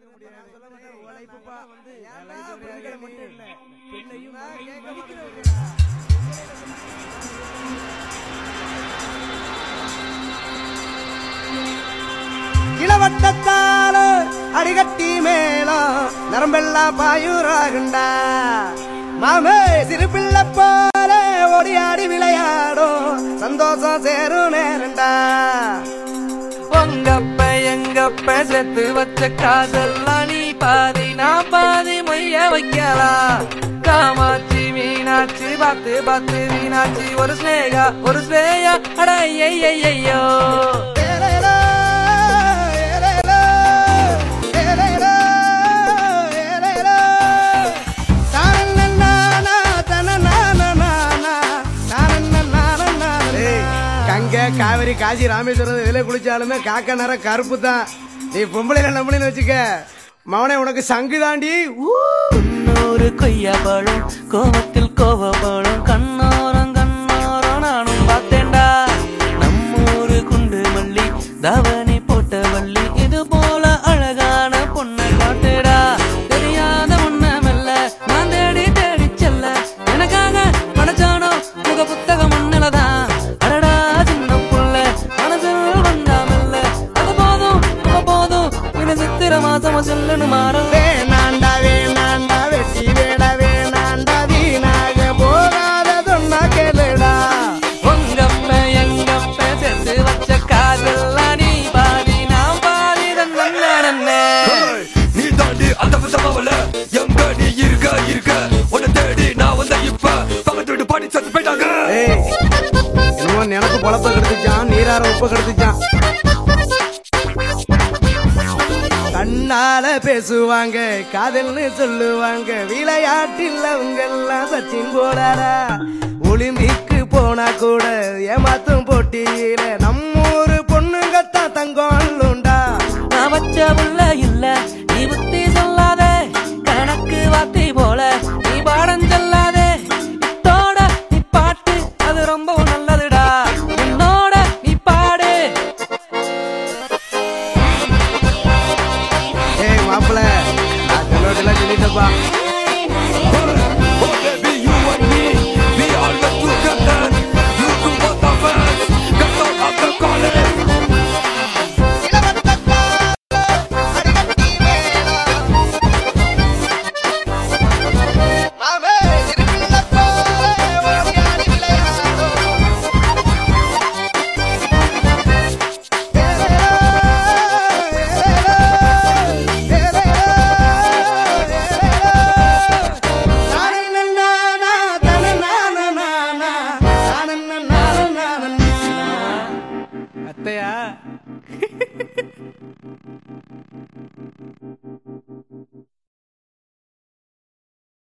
இளவட்டத்தால அடிகட்டி மேளம் நரம்பெல்லாம் பாயுறாகுண்டா மாமே சிறு பிள்ளை போல ஓடி ஆடி விளையாடும் சந்தோஷம் சேரும் நேரண்டா உங்கப்ப எங்கப்ப செத்து வச்ச காதெல்லாம் நீ பாதி நான் பாதி மைய வைக்கலாம் காமாட்சி மீனாட்சி பார்த்து பார்த்து மீனாட்சி ஒரு ஸ்னேகா ஒரு ஸ்னேயா அட ஐயையையோ ஏலேலோ, ஏலேலோ, ஏலேலோ, ஏலேலோ. தானன்னன்னானா, தனநானநானா, தானன்னன்னானநானா. ஏய், கங்கை காவிரி காசி ராமேஸ்வரம் இதுல குளிச்சாலுமே காக்க நேரம் கருப்பு தான் நீ பொம்பளை நம்பளின்னு வச்சுக்க மவனே உனக்கு சங்கு தாண்டி ஊ. குன்னூறு கொய்யா பழம் கோவத்தில் கோவப்படும் கண்ணோரம் கண்ணோரம் நானும் பார்த்தேன்டா நம்மூரு குண்டு மல்லி தவணி போட்ட வள்ளி இது போல அழகான பொண்ணை காட்டுடா தெரியாத ஒண்ண மெல்ல நான் தேடி தேடி செல்ல எனக்காக படைச்சானோ முக புத்தகம் மண்ணிலதான் அடடா சின்ன புள்ள மனசில் வந்தா மெல்ல அது போதும் அது போதும் இது சித்திர மாசம் சொல்லுன்னு மாறும் வேணாண்டா வேணாண்டா வெட்டி வேட வேணாண்டா வீணாக போகாத சொன்னா கேளுடா உங்கப்ப எங்கப்ப சேர்த்து வச்ச காதெல்லாம் நீ பாதி நான் பாதி தன்னே நீ தாண்டி அந்த விதமாவல எங்க நீ இருக்க இருக்க உன்னை தேடி நான் வந்த இப்ப பக்கத்து வீட்டு பாடி சத்து போயிட்டாங்க ஏய் என்னமோ நினப்பு பொழப்ப கெடுத்துச்சான் நீரார உப்ப கெடுத்துச்சான் கண்ணால பேசுவாங்க காதல்னு சொல்லுவாங்க விளையாட்டில் அவங்க எல்லாம் சச்சின் போடாடா ஒலிம்பிக்கு போனா கூட ஏமாத்தும் போட்டியில நம்மூரு பொண்ணுங்கத்தான் தங்கம் அல்லுண்டா நான் வச்ச உள்ள இல்ல நீ புத்தி சொல்லாதே கணக்கு வாத்தி போல நீ பாடம் சொல்லாதே இத்தோட நீ பாட்டு அது ரொம்ப நல்லதுடா என்னோட நீ பாடு ஏய் மாப்பிள்ள நான் சொல்லோட்டெல்லாம் சொல்லிட்டப்பா Oh baby you and me we are the two captains you two both are fans get out of the college அத்தையா